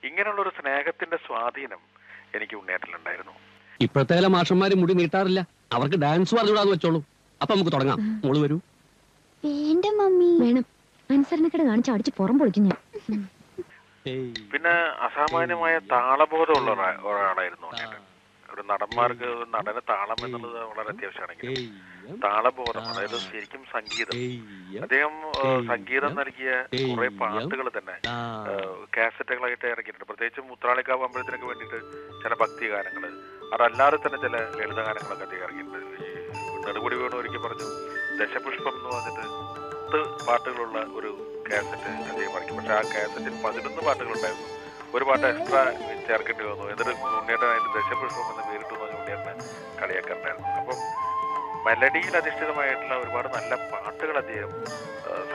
ഇങ്ങനെയുള്ള ഒരു സ്നേഹത്തിന്റെ സ്വാധീനം എനിക്ക് ഉണ്ണേറ്റലുണ്ടായിരുന്നു ഇപ്പോഴത്തെ ചില മാഷന്മാര് മുടി നീട്ടാറില്ല അവർക്ക് ഡാൻസ് പറഞ്ഞുകൂടാന്ന് വെച്ചോളൂ അപ്പൊ നമുക്ക് തുടങ്ങാം മോള് വരൂ വേണ്ട മമ്മി വേണം അനുസരണക്കേട് കാണിച്ച് അടിച്ച് പുറം പൊളിക്കും ഞാൻ പിന്നെ അസാമാന്യമായ താളബോധമുള്ള ഒരാ- ഒരാളായിരുന്നു ഉണ്ണേട്ടൻ ഒരു നടന്മാർക്ക് ഒരു നടന് താളം എന്നുള്ളത് വളരെ അത്യാവശ്യമാണെങ്കിൽ താളബോധം അതായത് ശരിക്കും സംഗീതം അദ്ദേഹം ആ, സംഗീതം നൽകിയ കുറെ പാട്ടുകൾ തന്നെ കാസറ്റുകളായിട്ട് ഇറക്കിയിട്ടുണ്ട് പ്രത്യേകിച്ചും ഉത്രാളിക്കാവ് അമ്പലത്തിനൊക്കെ വേണ്ടിയിട്ട് ചില ഭക്തി ഗാനങ്ങൾ അതല്ലാതെ തന്നെ ചില ലളിത ഗാനങ്ങളൊക്കെ അദ്ദേഹം ഇറക്കിയിട്ടുണ്ട് ഈ നെടുമുടി വേണു ഒരിക്കൽ പറഞ്ഞു ദശപുഷ്പം എന്ന് പറഞ്ഞിട്ട് പത്ത് പാട്ടുകളുള്ള ഒരു കാസറ്റ് അദ്ദേഹം ഇറക്കി പക്ഷെ ആ കാസറ്റിൽ പതിനൊന്ന് പാട്ടുകളുണ്ടായിരുന്നു ഒരു പാട്ട് എക്സ്ട്രാ ചേർക്കേണ്ടി വന്നു എന്നിട്ട് ഉണ്ണിയേട്ടൻ അതിന്റെ ദശപുഷ്പം എന്ന് പേരിട്ട് പറഞ്ഞ ഉണ്ണിയേട്ടനെ കളിയാക്കാറുണ്ടായിരുന്നു അപ്പം മെലഡിയിൽ അധിഷ്ഠിതമായിട്ടുള്ള ഒരുപാട് നല്ല പാട്ടുകൾ അദ്ദേഹം ആ,